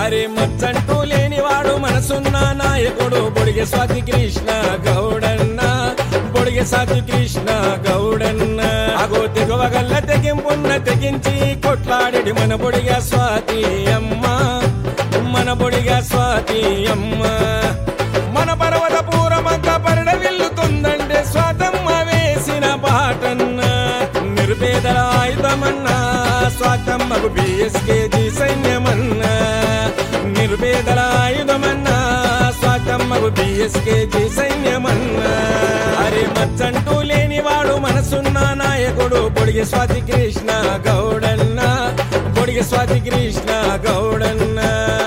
అరే మచ్చంటూ లేనివాడు మనసున్న నాయకుడు బొడిగె స్వాతి కృష్ణ గౌడన్న బొడిగె స్వాతి కృష్ణ గౌడన్న అగో తెగవగల్ల తెగింపున్న తెగించి కొట్లాడేది మన బొడిగ స్వాతి అమ్మ మన బొడిగ స్వాతి అమ్మ మన పర్వత పూరమంతా పరిడ వెళ్తుందంటే స్వాతమ్మ వేసిన పాటన్న నిరుపేదల ఆయుధమన్నా స్వాతమ్మకు బిఎస్కేజీ సైన్యమన్నా నిరుపేదల ఆయుధమన్నా స్వాతమ్మకు బిఎస్కేజీ సైన్యమన్నా అరే మచ్చంటూ లేనివాడు మనసున్న నాయకుడు పొడిగి స్వాతి కృష్ణ గౌడన్న పొడిగి స్వాతి కృష్ణ గౌడన్న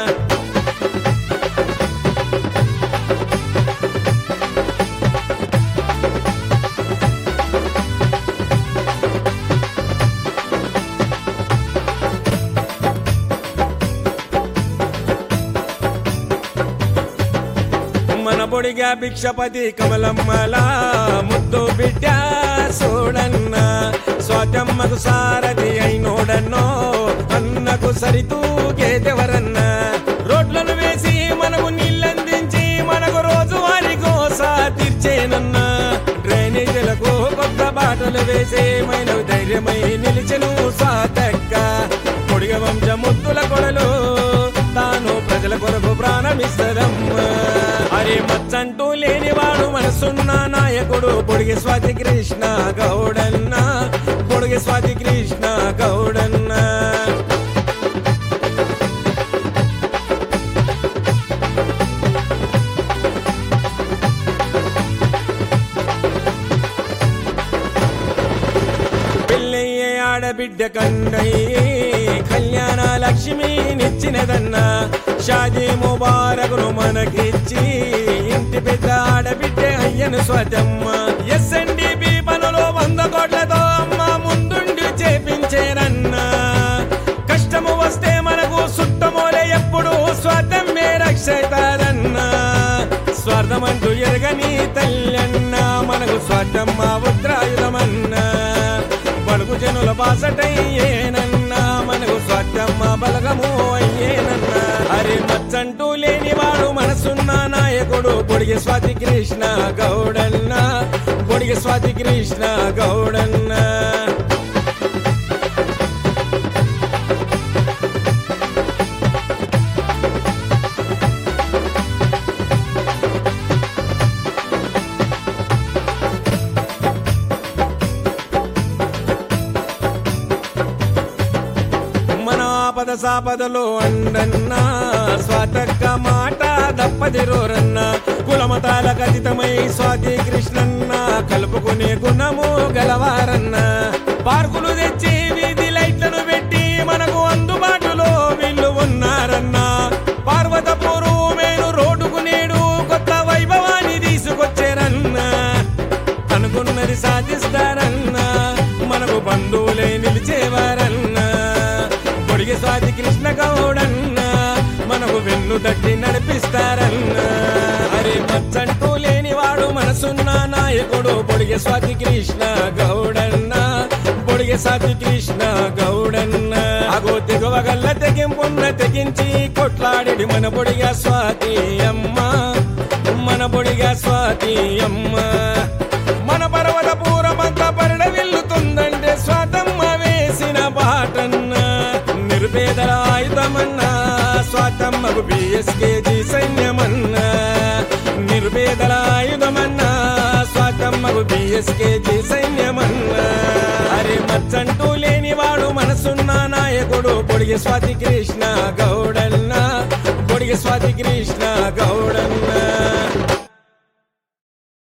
మన బొడిగా భిక్షపతి కమలమ్మల ముద్దు బిడ్డ చూడన్న స్వాతమ్మకు సారథి అయినోడన్నో అన్నకు సరితూగేదెవరన్న రోడ్లను వేసి మనకు నీళ్ళందించి మనకు రోజువారి కోస తీర్చేనన్న డ్రైనేజీలకు కొత్త బాటలు వేసే మైనవి ధైర్యమై నిలిచెను సాతక్క పొడిగ వంశ ముద్దుల కొడలు తాను ప్రజల కొరకు ప్రాణమిస్తదమ్మా అరే మచ్చంటూ లేనివాడు మనసున్న నాయకుడు పొడిగి స్వాతి కృష్ణ గౌడన్న పొడిగి స్వాతి కృష్ణ గౌడన్న పెళ్ళయ్యే ఆడబిడ్డ కండయ్యే కళ్యాణ లక్ష్మి నిచ్చినదన్న షాదీ ముబారకును మనకిచ్చి ఇంటి పెద్ద ఆడబిడ్డ అయ్యను స్వతమ్మ ఎస్ఎన్డిపి పనులు వంద కోట్లతో అమ్మ ముందుండి చేపించేరన్న కష్టము వస్తే మనకు సుట్టమోలే ఎప్పుడు స్వార్థమే రక్షితారన్న స్వార్థమంటూ ఎరగని తల్లన్న మనకు స్వార్థమ్మ ఉత్తరాయుధమన్నా బడుగు జనుల బాసటయ్యేనన్నా మనకు స్వార్థమ్మ బలగము అయ్యేనన్నా అరే మచ్చంటూ లేనివాడు మనసున్న నాయకుడు పొడిగి స్వాతి కృష్ణ గౌడన్న పొడిగి స్వాతి కృష్ణ గౌడన్న మన ఆపద సాపదలో అండన్న స్వాతక్క మాట దప్పదిరోరన్న కులమతాల కథితమై స్వాతి కృష్ణన్న కలుపుకునే గుణము గలవారన్న పార్కులు తెచ్చి వీధి లైట్లను పెట్టి మనకు అందుబాటులో వీళ్ళు ఉన్నారన్న పార్వతపురు మేను రోడ్డుకు నేడు కొత్త వైభవాన్ని తీసుకొచ్చారన్న అనుకున్నది సాధిస్తారన్నా మనకు బంధువులే నిలిచేవారన్నా పొడిగి స్వాతి కృష్ణ గౌడన్నా మనకు వెన్ను తట్టి నడిపిస్తారన్నా అరే మచ్చంటూ లేనివాడు మనసున్న నాయకుడు పొడిగి స్వాతి కృష్ణ గౌడన్నా పొడిగి స్వాతి కృష్ణ గౌడన్నా అగో తెగువగల్ల తెగింపున్న తెగించి కొట్లాడి మన పొడిగా స్వాతి అమ్మ మన పొడిగా స్వాతి అమ్మ మన పర్వత పూరమంతా పరిడ వెళ్తుందంటే స్వాతమ్మ వేసిన పాటన్న నిరుపేదల ఆయుధమన్నా స్వాతమ్మకు బిఎస్కేజీ సైన్యమన్నా నిరుపేదల ఆయుధమన్నా స్వాతమ్మకు బిఎస్కేజీ సైన్యమన్నా అరే మచ్చంటూ లేనివాడు మనసున్న నాయకుడు పొడిగి స్వాతి కృష్ణ గౌడన్న పొడిగి స్వాతి కృష్ణ గౌడన్న